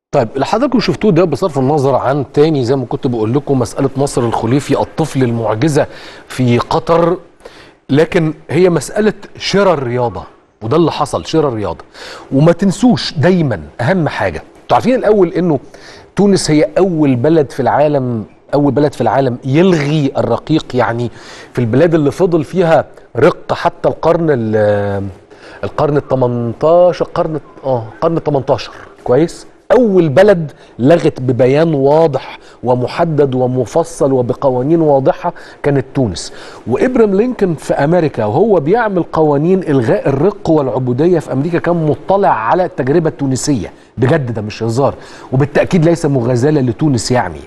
طيب اللي حضراتكم شفتوه ده بصرف النظر عن تاني زي ما كنت بقول لكم مسألة نصر الخليفي الطفل المعجزة في قطر لكن هي مسألة شراء الرياضة وده اللي حصل شراء الرياضة وما تنسوش دايما أهم حاجة انتوا عارفين الأول إنه تونس هي أول بلد في العالم أول بلد في العالم يلغي الرقيق يعني في البلاد اللي فضل فيها رق حتى القرن ال- القرن ال 18 قرن اه القرن ال 18 كويس اول بلد لغت ببيان واضح ومحدد ومفصل وبقوانين واضحه كانت تونس وابراهيم لينكولن في امريكا وهو بيعمل قوانين الغاء الرق والعبوديه في امريكا كان مطلع على التجربه التونسيه بجد ده مش هزار وبالتاكيد ليس مغازله لتونس يعني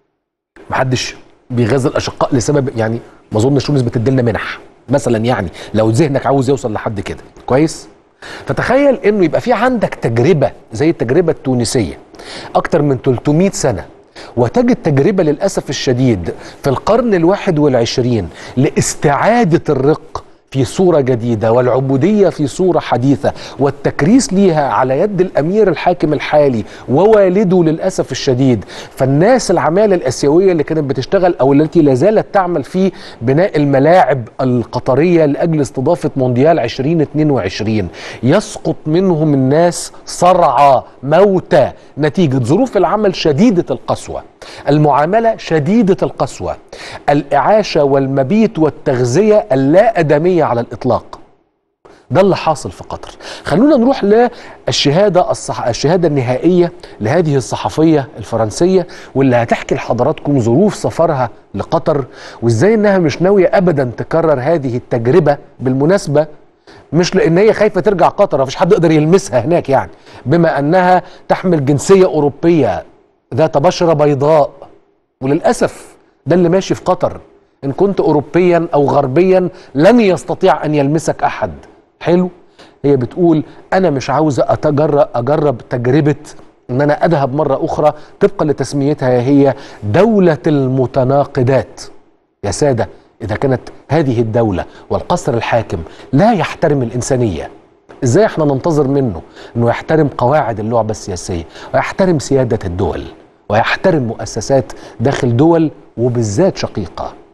محدش بيغازل الاشقاء لسبب يعني ما اظنش تونس بتديلنا منح مثلا يعني لو ذهنك عاوز يوصل لحد كده كويس فتخيل انه يبقى في عندك تجربه زي التجربه التونسيه اكتر من 300 سنه وتجد تجربه للاسف الشديد في القرن الواحد والعشرين لاستعاده الرق في صورة جديدة والعبودية في صورة حديثة والتكريس ليها على يد الأمير الحاكم الحالي ووالده للأسف الشديد فالناس العمالة الأسيوية اللي كانت بتشتغل أو التي لا زالت تعمل في بناء الملاعب القطرية لأجل استضافة مونديال 2022 يسقط منهم الناس صرعى موتى نتيجة ظروف العمل شديدة القسوة المعاملة شديدة القسوة الإعاشة والمبيت والتغذية اللا أدمية على الإطلاق ده اللي حاصل في قطر خلونا نروح للشهادة الصح... الشهادة النهائية لهذه الصحفية الفرنسية واللي هتحكي لحضراتكم ظروف سفرها لقطر وازاي انها مش ناوية ابدا تكرر هذه التجربة بالمناسبة مش لان هي خايفة ترجع قطر مفيش حد يقدر يلمسها هناك يعني بما انها تحمل جنسية اوروبية ذات بشرة بيضاء وللأسف ده اللي ماشي في قطر إن كنت أوروبيا أو غربيا لن يستطيع أن يلمسك أحد حلو هي بتقول أنا مش عاوزة أتجرب أجرب تجربة إن أنا أذهب مرة أخرى طبقا لتسميتها هي دولة المتناقضات يا سادة إذا كانت هذه الدولة والقصر الحاكم لا يحترم الإنسانية ازاي احنا ننتظر منه انه يحترم قواعد اللعبه السياسيه ويحترم سياده الدول ويحترم مؤسسات داخل دول وبالذات شقيقه